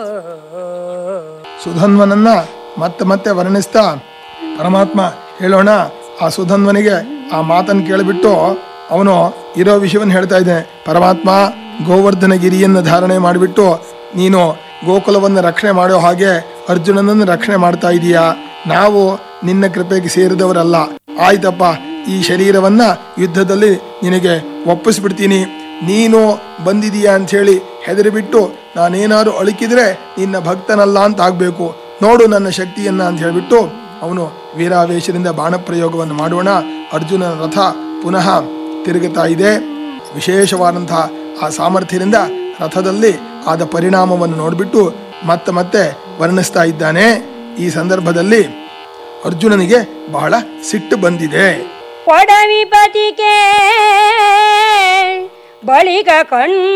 ಸುಧನ್ವನನ್ನ ಮತ್ತೆ ಮತ್ತೆ ವರ್ಣಿಸ್ತಾ ಪರಮಾತ್ಮ ಹೇಳೋಣ ಆ ಸುಧನ್ವನಿಗೆ ಆ ಮಾತನ್ನು ಕೇಳಿಬಿಟ್ಟು ಅವನು ಇರೋ ವಿಷಯವನ್ನು ಹೇಳ್ತಾ ಇದ್ದಾನೆ ಪರಮಾತ್ಮ ಗೋವರ್ಧನ ಗಿರಿಯನ್ನು ಧಾರಣೆ ಮಾಡಿಬಿಟ್ಟು ನೀನು ಗೋಕುಲವನ್ನು ರಕ್ಷಣೆ ಮಾಡೋ ಹಾಗೆ ಅರ್ಜುನನನ್ನು ರಕ್ಷಣೆ ಮಾಡ್ತಾ ಇದೀಯಾ ನಾವು ನಿನ್ನ ಕೃಪೆಗೆ ಸೇರಿದವರಲ್ಲ ಆಯ್ತಪ್ಪ ಈ ಶರೀರವನ್ನ ಯುದ್ಧದಲ್ಲಿ ನಿನಗೆ ಒಪ್ಪಿಸ್ಬಿಡ್ತೀನಿ ನೀನು ಬಂದಿದೀಯಾ ಅಂಥೇಳಿ ಹೆದರಿಬಿಟ್ಟು ನಾನೇನಾದ್ರು ಅಳುಕಿದ್ರೆ ನಿನ್ನ ಭಕ್ತನಲ್ಲ ಅಂತ ಆಗ್ಬೇಕು ನೋಡು ನನ್ನ ಶಕ್ತಿಯನ್ನ ಅಂತ ಹೇಳಿಬಿಟ್ಟು ಅವನು ವೀರಾವೇಶದಿಂದ ಬಾಣ ಪ್ರಯೋಗವನ್ನು ಮಾಡೋಣ ಅರ್ಜುನನ ರಥ ಪುನಃ ತಿರುಗುತ್ತಾ ಇದೆ ವಿಶೇಷವಾದಂತಹ ಆ ಸಾಮರ್ಥ್ಯದಿಂದ ರಥದಲ್ಲಿ ಆದ ಪರಿಣಾಮವನ್ನು ನೋಡಿಬಿಟ್ಟು ಮತ್ತೆ ಮತ್ತೆ ವರ್ಣಿಸ್ತಾ ಇದ್ದಾನೆ ಈ ಸಂದರ್ಭದಲ್ಲಿ ಅರ್ಜುನನಿಗೆ ಬಹಳ ಸಿಟ್ಟು ಬಂದಿದೆ ಕೊಡವಿ ಬದಿಗೆ ಬಳಿಕ ಕಣ್